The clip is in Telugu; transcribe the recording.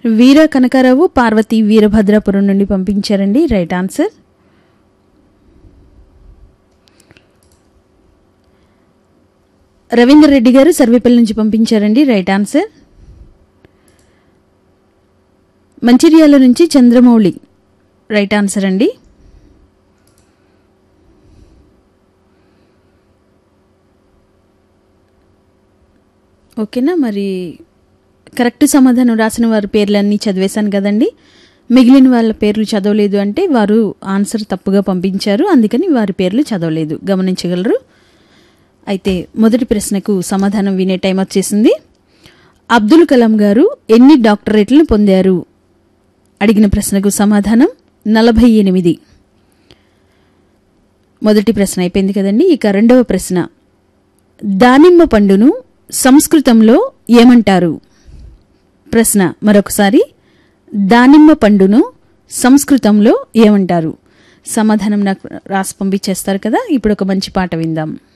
వీర కనకారావు పార్వతి వీరభద్రాపురం నుండి పంపించారండి రైట్ ఆన్సర్ రవీందర్ రెడ్డి గారు సర్వేపల్లి నుంచి పంపించారండి రైట్ ఆన్సర్ మంచిర్యాల నుంచి చంద్రమౌళి రైట్ ఆన్సర్ అండి ఓకేనా మరి కరెక్ట్ సమాధానం రాసిన వారి పేర్లన్నీ చదివేశాను కదండి మిగిలిన వాళ్ళ పేర్లు చదవలేదు అంటే వారు ఆన్సర్ తప్పుగా పంపించారు అందుకని వారి పేర్లు చదవలేదు గమనించగలరు అయితే మొదటి ప్రశ్నకు సమాధానం వినే టైం వచ్చేసింది అబ్దుల్ కలాం గారు ఎన్ని డాక్టరేట్లను పొందారు అడిగిన ప్రశ్నకు సమాధానం నలభై ఎనిమిది మొదటి ప్రశ్న అయిపోయింది కదండి ఇక రెండవ ప్రశ్న దానిమ్మ పండును సంస్కృతంలో ఏమంటారు ప్రశ్న మరొకసారి దానిమ్మ పండును సంస్కృతంలో ఏమంటారు సమాధానం నాకు రాసి పంపించేస్తారు కదా ఇప్పుడు ఒక మంచి పాట విందాం